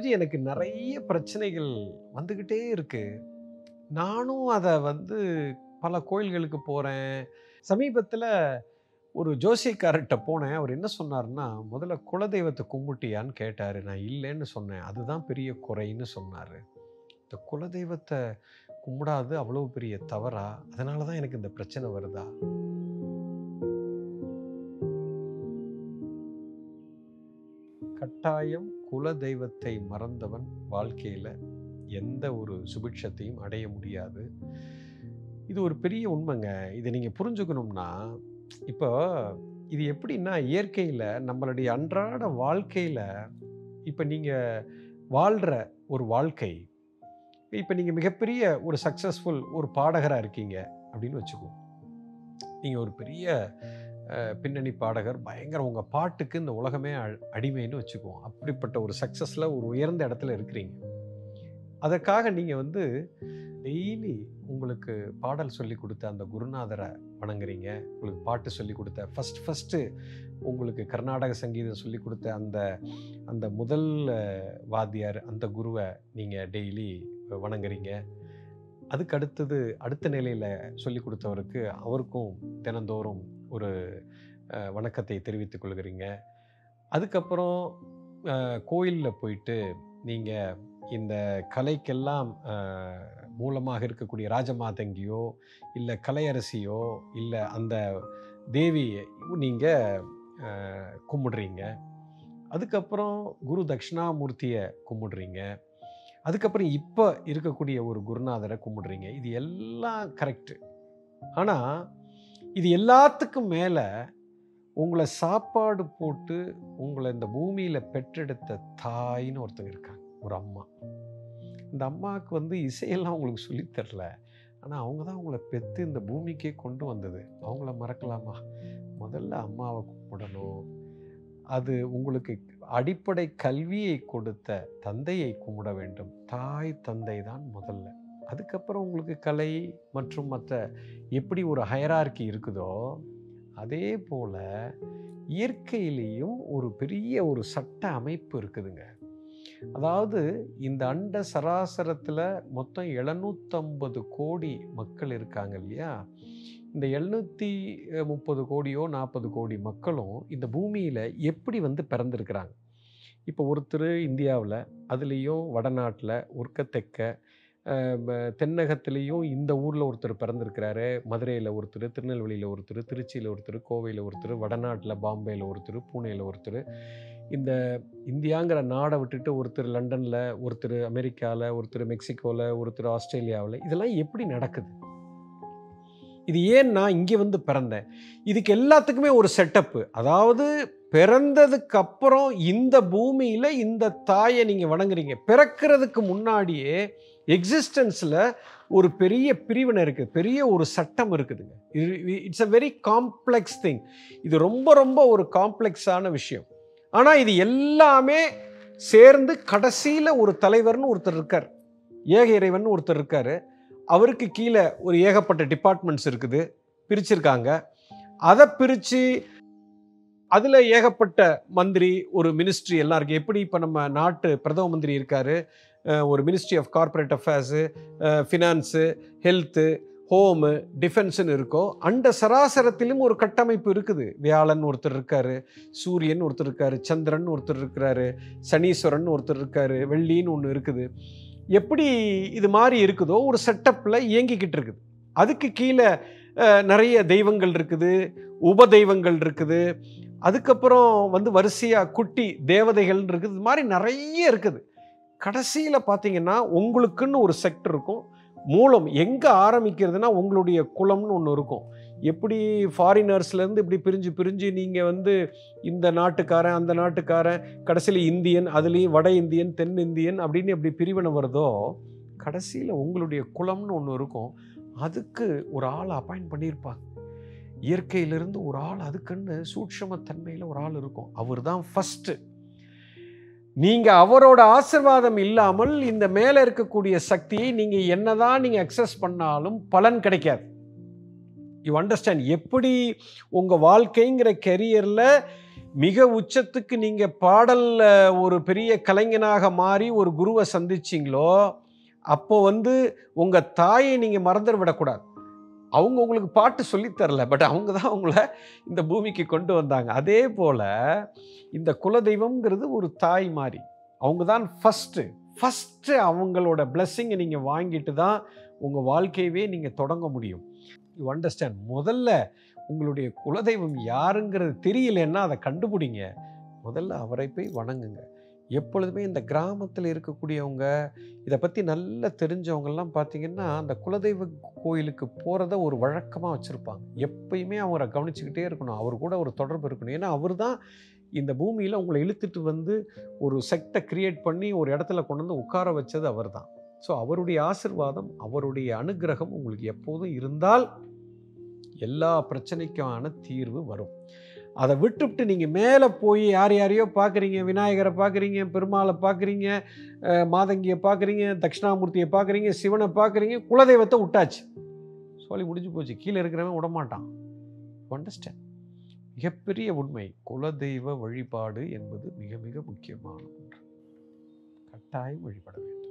பாலாஜி எனக்கு நிறைய பிரச்சனைகள் வந்துக்கிட்டே இருக்கு நானும் அதை வந்து பல கோயில்களுக்கு போகிறேன் சமீபத்தில் ஒரு ஜோசியக்காரர்கிட்ட போனேன் அவர் என்ன சொன்னார்னா முதல்ல குலதெய்வத்தை கும்பிட்டியான்னு கேட்டார் நான் இல்லைன்னு சொன்னேன் அதுதான் பெரிய குறைன்னு சொன்னார் இந்த குலதெய்வத்தை கும்பிடாது அவ்வளோ பெரிய தவறா அதனால தான் எனக்கு இந்த பிரச்சனை வருதா கட்டாயம் குல தெய்வத்தை மறந்தவன் வாழ்க்கையில் எந்த ஒரு சுபிட்சத்தையும் அடைய முடியாது இது ஒரு பெரிய உண்மைங்க இதை நீங்கள் புரிஞ்சுக்கணும்னா இப்போ இது எப்படின்னா இயற்கையில் நம்மளுடைய அன்றாட வாழ்க்கையில் இப்போ நீங்கள் வாழ்கிற ஒரு வாழ்க்கை இப்போ நீங்கள் மிகப்பெரிய ஒரு சக்ஸஸ்ஃபுல் ஒரு பாடகராக இருக்கீங்க அப்படின்னு வச்சுக்குவோம் நீங்கள் ஒரு பெரிய அஹ், பின்னணி பாடகர் பயங்கர உங்கள் பாட்டுக்கு இந்த உலகமே அ- அடிமைன்னு வச்சுக்குவோம் அப்படிப்பட்ட ஒரு சக்ஸஸில் ஒரு உயர்ந்த இடத்துல இருக்கிறீங்க அதற்காக நீங்கள் வந்து டெய்லி உங்களுக்கு பாடல் சொல்லி கொடுத்த அந்த குருநாதரை வணங்குறீங்க உங்களுக்கு பாட்டு சொல்லி கொடுத்த ஃபஸ்ட் ஃபஸ்ட்டு உங்களுக்கு கர்நாடக சங்கீதம் சொல்லி கொடுத்த அந்த அந்த முதல் அஹ், வாத்தியார் அந்த குருவை நீங்கள் டெய்லி வணங்குறீங்க அதுக்கு அடுத்தது அடுத்த நிலையில் சொல்லி கொடுத்தவருக்கு அவருக்கும் தினந்தோறும் ஒரு அஹ், வணக்கத்தை தெரிவித்துக் கொள்கிறீங்க அதுக்கப்புறம் கோயிலில் போயிட்டு நீங்கள் இந்த கலைக்கெல்லாம் அஹ், மூலமாக இருக்கக்கூடிய ராஜமாதங்கியோ இல்லை கலையரசியோ இல்லை அந்த தேவியை நீங்கள் கும்பிடுறீங்க அதுக்கப்புறம் குரு தட்சிணாமூர்த்தியை கும்பிடுறீங்க அதுக்கப்புறம் இப்போ இருக்கக்கூடிய ஒரு குருநாதரை கும்பிடுறீங்க இது எல்லாம் கரெக்டு ஆனால் இது எல்லாத்துக்கும் மேலே உங்களை சாப்பாடு போட்டு உங்களை இந்த பூமியில் பெற்றெடுத்த தாயின்னு ஒருத்தங்க இருக்காங்க ஒரு அம்மா இந்த அம்மாவுக்கு வந்து இசையெல்லாம் உங்களுக்கு சொல்லித் தரல ஆனால் அவங்க தான் உங்களை பெற்று இந்த பூமிக்கே கொண்டு வந்தது அவங்கள மறக்கலாமா முதல்ல அம்மாவை கும்பிடணும் அது உங்களுக்கு அடிப்படை கல்வியை கொடுத்த தந்தையை கும்பிட வேண்டும் தாய் தந்தை தான் முதல்ல அதுக்கப்புறம் உங்களுக்கு கலை மற்றும் மற்ற எப்படி ஒரு ஹயரார்கி இருக்குதோ அதே போல் இயற்கையிலேயும் ஒரு பெரிய ஒரு சட்ட அமைப்பு இருக்குதுங்க அதாவது இந்த அண்ட சராசரத்தில் மொத்தம் எழுநூற்றம்பது கோடி மக்கள் இருக்காங்க இல்லையா இந்த எழுநூற்றி முப்பது கோடியோ நாற்பது கோடி மக்களும் இந்த பூமியில் எப்படி வந்து பிறந்திருக்கிறாங்க இப்போ ஒருத்தர் இந்தியாவில் அதுலேயும் வடநாட்டில் ஒருக்க தெற்க அஹ், ம- தென்னகத்துலேயும் இந்த ஊரில் ஒருத்தர் பிறந்திருக்கிறாரு மதுரையில் ஒருத்தர் திருநெல்வேலியில் ஒருத்தர் திருச்சியில் ஒருத்தர் கோவையில் ஒருத்தர் வடநாட்டில் பாம்பேயில் ஒருத்தர் பூனேயில் ஒருத்தர் இந்த இந்தியாங்கிற நாடை விட்டுட்டு ஒருத்தர் லண்டனில் ஒருத்தர் அமெரிக்காவில் ஒருத்தர் மெக்சிகோவில் ஒருத்தர் ஆஸ்திரேலியாவில் இதெல்லாம் எப்படி நடக்குது இது ஏன் நான் இங்கே வந்து பிறந்தேன் இதுக்கு எல்லாத்துக்குமே ஒரு செட்டப்பு அதாவது பிறந்ததுக்கு அப்புறம் இந்த பூமியில் இந்த தாயை நீங்கள் வணங்குறீங்க பிறக்கிறதுக்கு முன்னாடியே எக்ஸிஸ்டன்ஸில் ஒரு பெரிய பிரிவினை இருக்குது பெரிய ஒரு சட்டம் இருக்குதுங்க இது it's a very complex thing இது ரொம்ப ரொம்ப ஒரு காம்ப்ளெக்ஸான விஷயம் ஆனால் இது எல்லாமே சேர்ந்து கடைசியில் ஒரு தலைவர்னு ஒருத்தர் இருக்கார் ஏக இறைவன் ஒருத்தர் இருக்கார் அவருக்கு கீழே ஒரு ஏகப்பட்ட டிபார்ட்மெண்ட்ஸ் இருக்குது பிரிச்சிருக்காங்க அதை பிரித்து அதில் ஏகப்பட்ட மந்திரி ஒரு மினிஸ்ட்ரி எல்லாம் இருக்குது எப்படி இப்போ நம்ம நாட்டு பிரதம மந்திரி இருக்கார் ஒரு ministry of corporate affairs finance health home டிஃபென்ஸுன்னு இருக்கோ அண்ட சராசரத்திலும் ஒரு கட்டமைப்பு இருக்குது வியாழன் ஒருத்தர் இருக்காரு சூரியன் ஒருத்தர் இருக்காரு சந்திரன் ஒருத்தர் இருக்கிறாரு சனீஸ்வரன் ஒருத்தர் இருக்காரு வெள்ளின்னு ஒன்று இருக்குது எப்படி இது மாதிரி இருக்குதோ ஒரு செட்டப்பில் இயங்கிக்கிட்டு இருக்குது அதுக்கு கீழே அஹ், நிறைய தெய்வங்கள் இருக்குது உபதெய்வங்கள் இருக்குது அதுக்கப்புறம் வந்து வரிசையாக குட்டி தேவதைகள் இருக்குது இது மாதிரி நிறைய இருக்குது கடைசியில் பார்த்தீங்கன்னா உங்களுக்குன்னு ஒரு செக்டர் இருக்கும் மூலம் எங்கே ஆரம்பிக்கிறதுனா உங்களுடைய குலம்னு ஒன்று இருக்கும் எப்படி ஃபாரினர்ஸ்லேருந்து இப்படி பிரிஞ்சு பிரிஞ்சு நீங்கள் வந்து இந்த நாட்டுக்காரன் அந்த நாட்டுக்காரன் கடைசியில் இந்தியன் அதுலேயும் வட இந்தியன் தென் இந்தியன் அப்படின்னு எப்படி பிரிவினை வருதோ கடைசியில் உங்களுடைய குலம்னு ஒன்று இருக்கும் அதுக்கு ஒரு ஆளை அப்பாயிண்ட் பண்ணியிருப்பாங்க இயற்கையிலிருந்து ஒரு ஆள் அதுக்குன்னு சூட்சமத்தன்மையில் ஒரு ஆள் இருக்கும் அவர் தான் ஃபஸ்ட்டு நீங்கள் அவரோட ஆசிர்வாதம் இல்லாமல் இந்த மேலே இருக்கக்கூடிய சக்தியை நீங்கள் என்னதான் நீங்கள் அக்சஸ் பண்ணாலும் பலன் கிடைக்காது யூ அண்டர்ஸ்டாண்ட் எப்படி உங்கள் வாழ்க்கைங்கிற கெரியரில் மிக உச்சத்துக்கு நீங்க பாடல்ல ஒரு பெரிய கலைஞனாக மாறி ஒரு குருவை சந்திச்சிங்களோ அப்போ வந்து உங்க தாயை நீங்க மறந்துட விடக்கூடாது அவங்க உங்களுக்கு பாட்டு சொல்லித் தரல பட் அவங்க தான் உங்களை இந்த பூமிக்கு கொண்டு வந்தாங்க அதே போல இந்த குலதெய்வம்ங்கிறது ஒரு தாய் மாதிரி அவங்க தான் ஃபஸ்ட்டு ஃபஸ்ட்டு அவங்களோட பிளெஸ்ஸிங்கை நீங்கள் வாங்கிட்டு தான் உங்கள் வாழ்க்கையவே நீங்கள் தொடங்க முடியும் யூ அண்டர்ஸ்டாண்ட் முதல்ல உங்களுடைய குலதெய்வம் யாருங்கிறது தெரியலன்னா அதை கண்டுபிடிங்க முதல்ல அவரை போய் வணங்குங்க எப்பொழுதுமே இந்த கிராமத்தில் இருக்கக்கூடியவங்க இதை பற்றி நல்லா தெரிஞ்சவங்கெல்லாம் பார்த்தீங்கன்னா அந்த குலதெய்வ கோயிலுக்கு போகிறத ஒரு வழக்கமாக வச்சுருப்பாங்க எப்பயுமே அவரை கவனிச்சுக்கிட்டே இருக்கணும் அவர் கூட ஒரு தொடர்பு இருக்கணும் ஏன்னா அவர் தான் இந்த பூமியில் உங்களை இழுத்துட்டு வந்து ஒரு செக்டை கிரியேட் பண்ணி ஒரு இடத்துல கொண்டு வந்து உட்கார வச்சது அவர் தான் ஸோ அவருடைய ஆசிர்வாதம் அவருடைய அனுகிரகம் உங்களுக்கு எப்போதும் இருந்தால் எல்லா பிரச்சனைக்கான தீர்வு வரும் அதை விட்டுவிட்டு நீங்கள் மேலே போய் யார் யாரையோ பார்க்குறீங்க விநாயகரை பார்க்குறீங்க பெருமாளை பார்க்குறீங்க அஹ், மாதங்கியை பார்க்குறீங்க தட்சிணாமூர்த்தியை பார்க்குறீங்க சிவனை பார்க்குறீங்க குலதெய்வத்தை விட்டாச்சு சொல்லி முடிஞ்சு போச்சு கீழே இருக்கிறவன் விடமாட்டான் அண்டர்ஸ்டாண்ட் மிகப்பெரிய உண்மை குலதெய்வ வழிபாடு என்பது மிக மிக முக்கியமான ஒன்று கட்டாயம் வழிபட வேண்டும்